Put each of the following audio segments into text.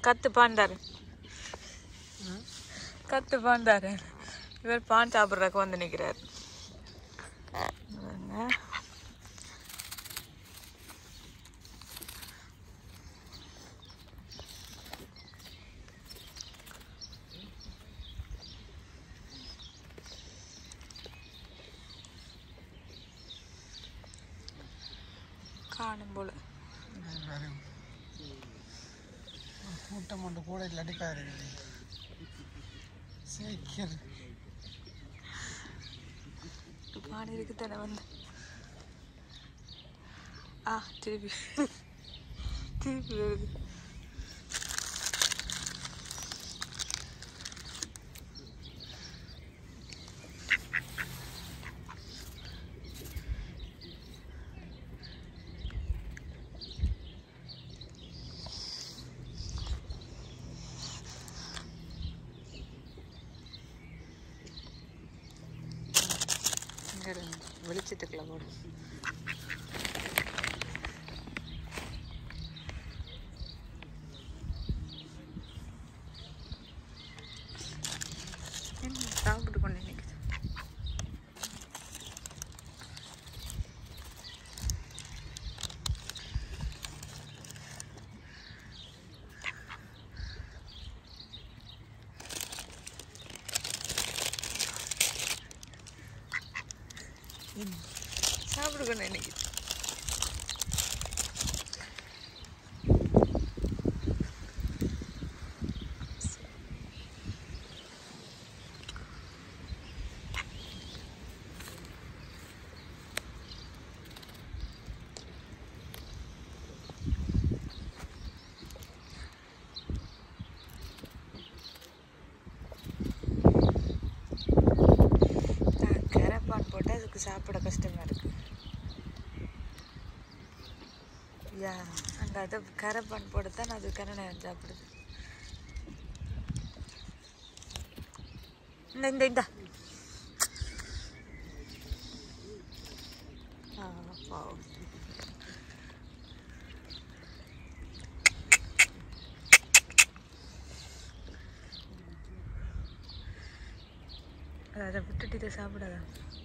கத்து பாண்டாரு கத்து பாண்டாரு இவர் பான் சாப்பிட்றதுக்கு வந்து நிற்கிறார் பாருங்க. காணும் போல கூட்டம் ஒன்று கூட இல்லாட்டி காரு சீக்கிரம் பானை இருக்கு தானே வந்து ஆ திருப்பி திருப்பி வருது இங்க இருந்து வெளிச்சத்துக்குள்ள போடு என்ன சாப்பிட்டு கொண்டு நிற்குது சாப்பிட்டு கொண்டு நிற்குது கரப்பான் போட்டால் அதுக்கு சாப்பிட கஷ்டமாக இருக்கு யா அங்கே அதை கரப்பான் போடத்தான் அது கரணை சாப்பிடுது இந்த இந்த இந்த ஆ, பாவம். அது அதை விட்டுட்டு இதை சாப்பிடாதா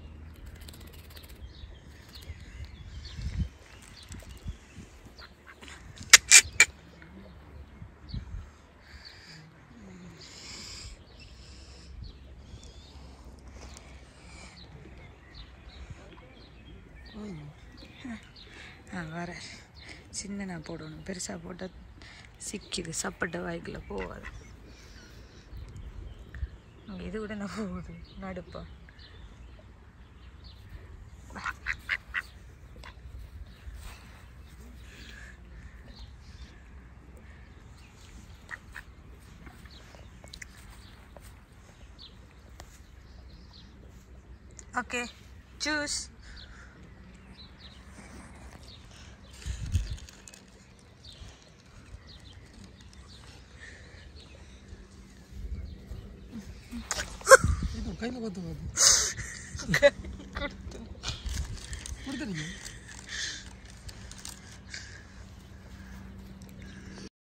ஆ வர சின்ன நான் போடணும் பெருசாக போட்டால் சிக்கிது சப்பட்ட வாய்க்குள்ள போகாது அங்க இது விட நான் போகுது நடுப்பா ஓகே சூஸ் இது கையில் பார்த்து பார்த்து கொடுத்துருங்க